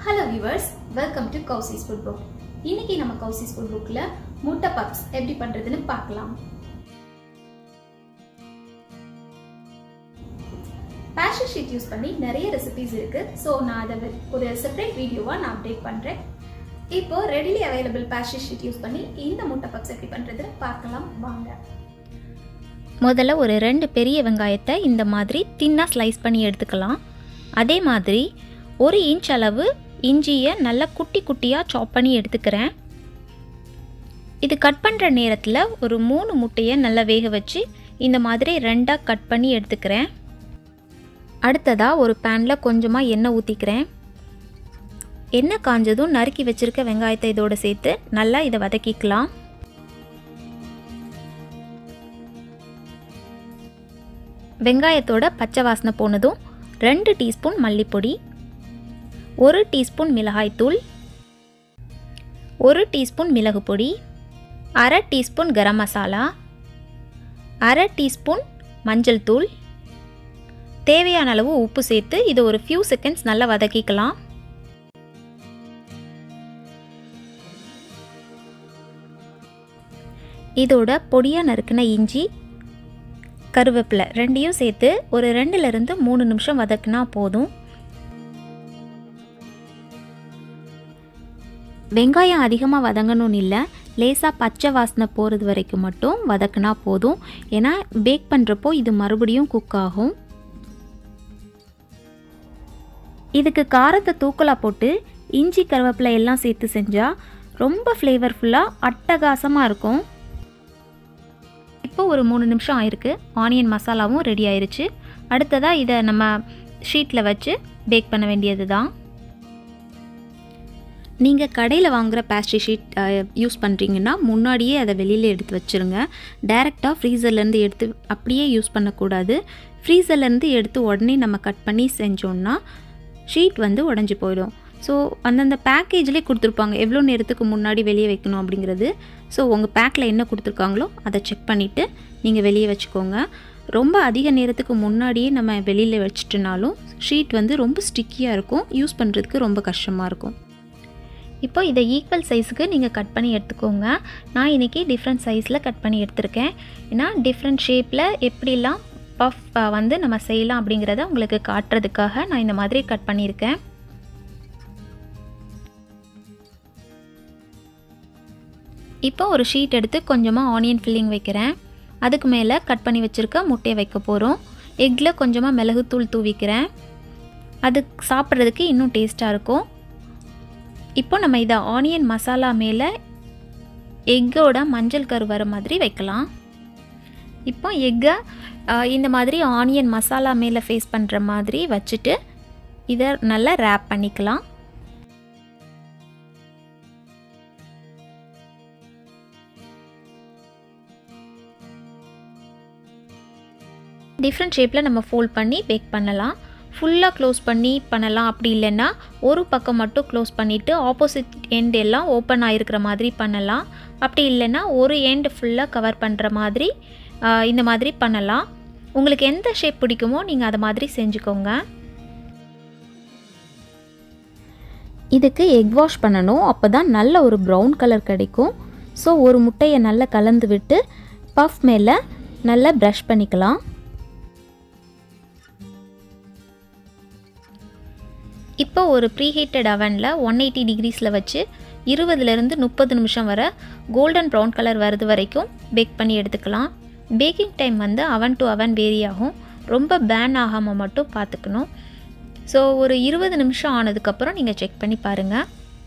hello viewers welcome to Kousis food book இன்னைக்கு நம்ம கௌசிஸ் food புக்ல முட்டை பப்ஸ் எப்படி பண்றதுன்னு பார்க்கலாம் பேஷன் ஷீட் யூஸ் பண்ணி நிறைய ரெசிபிஸ் இருக்கு ஸோ நான் அதை ஒரு செப்பரேட் வீடியோவா நான் அப்டேட் பண்றேன் இப்போ ரெடிலி அவைலபிள் பேஷன் ஷீட் யூஸ் பண்ணி இந்த முட்டை பப்ஸ் எப்படி பண்றதுன்னு பார்க்கலாம் வாங்க முதல்ல ஒரு ரெண்டு பெரிய வெங்காயத்தை இந்த மாதிரி தின்னாக ஸ்லைஸ் பண்ணி எடுத்துக்கலாம் அதே மாதிரி ஒரு இன்ச் அளவு இஞ்சியை நல்லா குட்டி குட்டியாக சாப் பண்ணி எடுத்துக்கிறேன் இது கட் பண்ணுற நேரத்தில் ஒரு மூணு முட்டையை நல்லா வேக வச்சு இந்த மாதிரி ரெண்டாக கட் பண்ணி எடுத்துக்கிறேன் அடுத்ததாக ஒரு பேனில் கொஞ்சமாக எண்ணெய் ஊற்றிக்கிறேன் எண்ணெய் காஞ்சதும் நறுக்கி வச்சுருக்க வெங்காயத்தை இதோடு சேர்த்து நல்லா இதை வதக்கிக்கலாம் வெங்காயத்தோட பச்சை வாசனை போனதும் ரெண்டு டீஸ்பூன் மல்லிப்பொடி ஒரு டீஸ்பூன் மிளகாய்த்தூள் ஒரு டீஸ்பூன் மிளகு பொடி அரை டீஸ்பூன் கரம் மசாலா அரை டீஸ்பூன் மஞ்சள் தூள் தேவையான அளவு உப்பு சேர்த்து இது ஒரு ஃபியூ செகண்ட்ஸ் நல்லா வதக்கிக்கலாம் இதோட பொடியாக நறுக்கின இஞ்சி கருவேப்பிலை ரெண்டையும் சேர்த்து ஒரு ரெண்டுலேருந்து மூணு நிமிஷம் வதக்குனா போதும் வெங்காயம் அதிகமாக வதங்கணும்னு இல்லை லேசாக பச்சை வாசனை போகிறது வரைக்கும் மட்டும் வதக்குனா போதும் ஏன்னா பேக் பண்ணுறப்போ இது மறுபடியும் குக் ஆகும் இதுக்கு காரத்தை தூக்கலாக போட்டு இஞ்சி கருவேப்பிலை எல்லாம் சேர்த்து செஞ்சால் ரொம்ப ஃப்ளேவர்ஃபுல்லாக அட்டகாசமாக இருக்கும் இப்போ ஒரு மூணு நிமிஷம் ஆயிருக்கு ஆனியன் மசாலாவும் ரெடி ஆயிருச்சு அடுத்ததாக இதை நம்ம ஷீட்டில் வச்சு பேக் பண்ண வேண்டியது தான் நீங்கள் கடையில் வாங்குகிற பேஸ்ட்ரி ஷீட் யூஸ் பண்ணுறீங்கன்னா முன்னாடியே அதை வெளியில் எடுத்து வச்சுருங்க டைரெக்டாக ஃப்ரீசர்லேருந்து எடுத்து அப்படியே யூஸ் பண்ணக்கூடாது ஃப்ரீசர்லேருந்து எடுத்து உடனே நம்ம கட் பண்ணி செஞ்சோன்னா ஷீட் வந்து உடஞ்சி போயிடும் ஸோ அந்தந்த பேக்கேஜ்லேயே கொடுத்துருப்பாங்க எவ்வளோ நேரத்துக்கு முன்னாடி வெளியே வைக்கணும் அப்படிங்கிறது ஸோ உங்கள் பேக்கில் என்ன கொடுத்துருக்காங்களோ அதை செக் பண்ணிவிட்டு நீங்கள் வெளியே வச்சுக்கோங்க ரொம்ப அதிக நேரத்துக்கு முன்னாடியே நம்ம வெளியில் வச்சுட்டுனாலும் ஷீட் வந்து ரொம்ப ஸ்டிக்கியாக இருக்கும் யூஸ் பண்ணுறதுக்கு ரொம்ப கஷ்டமாக இருக்கும் இப்போ இதை ஈக்குவல் சைஸுக்கு நீங்கள் கட் பண்ணி எடுத்துக்கோங்க நான் இன்றைக்கி டிஃப்ரெண்ட் சைஸில் கட் பண்ணி எடுத்திருக்கேன் ஏன்னா டிஃப்ரெண்ட் ஷேப்பில் எப்படிலாம் பஃப் வந்து நம்ம செய்யலாம் அப்படிங்கிறத உங்களுக்கு காட்டுறதுக்காக நான் இந்த மாதிரி கட் பண்ணியிருக்கேன் இப்போ ஒரு ஷீட் எடுத்து கொஞ்சமாக ஆனியன் ஃபில்லிங் வைக்கிறேன் அதுக்கு மேலே கட் பண்ணி வச்சுருக்க முட்டையை வைக்க போகிறோம் எக்கில் கொஞ்சமாக மிளகுத்தூள் தூவிக்கிறேன் அது சாப்பிட்றதுக்கு இன்னும் டேஸ்ட்டாக இருக்கும் இப்போ நம்ம இதை ஆனியன் மசாலா மேலே எக்கோட மஞ்சள் கரு வர மாதிரி வைக்கலாம் இப்போ எக்கை இந்த மாதிரி ஆனியன் மசாலா மேலே ஃபேஸ் பண்ணுற மாதிரி வச்சுட்டு இதை நல்லா ரேப் பண்ணிக்கலாம் டிஃப்ரெண்ட் ஷேப்பில் நம்ம ஃபோல்ட் பண்ணி பேக் பண்ணலாம் ஃபுல்லாக க்ளோஸ் பண்ணி பண்ணலாம் அப்படி இல்லைன்னா ஒரு பக்கம் மட்டும் க்ளோஸ் பண்ணிவிட்டு ஆப்போசிட் எண்ட் எல்லாம் ஓப்பன் ஆகிருக்கிற மாதிரி பண்ணலாம் அப்படி இல்லைன்னா ஒரு எண்ட் ஃபுல்லாக கவர் பண்ணுற மாதிரி இந்த மாதிரி பண்ணலாம் உங்களுக்கு எந்த ஷேப் பிடிக்குமோ நீங்கள் அதை மாதிரி செஞ்சுக்கோங்க இதுக்கு எக் வாஷ் பண்ணணும் அப்போ தான் நல்ல ஒரு ப்ரௌன் கலர் கிடைக்கும் ஸோ ஒரு முட்டையை நல்லா கலந்து விட்டு பஃப் மேலே நல்லா ப்ரஷ் பண்ணிக்கலாம் இப்போ ஒரு ப்ரீஹீட்டட் அவனில் ஒன் எயிட்டி டிகிரிஸில் வச்சு இருபதுலேருந்து முப்பது நிமிஷம் வரை கோல்டன் ப்ரௌன் கலர் வரது வரைக்கும் பேக் பண்ணி எடுத்துக்கலாம் பேக்கிங் டைம் வந்து அவன் டு அவன் வேரி ஆகும் ரொம்ப பேன் ஆகாமல் மட்டும் பார்த்துக்கணும் ஸோ ஒரு இருபது நிமிஷம் ஆனதுக்கப்புறம் நீங்கள் செக் பண்ணி பாருங்கள்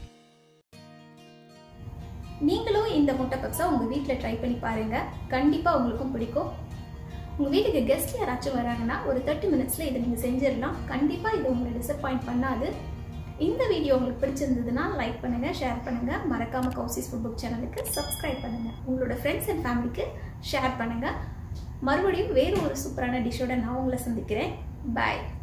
நீங்களும் இந்த முட்டை பப்ஸை உங்கள் வீட்டில் ட்ரை பண்ணி பாருங்கள் கண்டிப்பாக உங்களுக்கும் பிடிக்கும் உங்கள் வீட்டுக்கு கெஸ்ட் யாராச்சும் வராங்கன்னா ஒரு தேர்ட்டி மினிட்ஸில் இதை நீங்கள் செஞ்சிடலாம் கண்டிப்பாக இது உங்களை டிசப்பாயிண்ட் பண்ணாது இந்த வீடியோ உங்களுக்கு பிடிச்சிருந்ததுன்னா லைக் பண்ணுங்கள் ஷேர் பண்ணுங்கள் மறக்காமல் கௌசிஸ் ஃபுட் புக் சேனலுக்கு சப்ஸ்கிரைப் பண்ணுங்கள் உங்களோட ஃப்ரெண்ட்ஸ் அண்ட் ஃபேமிலிக்கு ஷேர் பண்ணுங்கள் மறுபடியும் வேறு ஒரு சூப்பரான டிஷ்ஷோட நான் உங்களை சந்திக்கிறேன் பாய்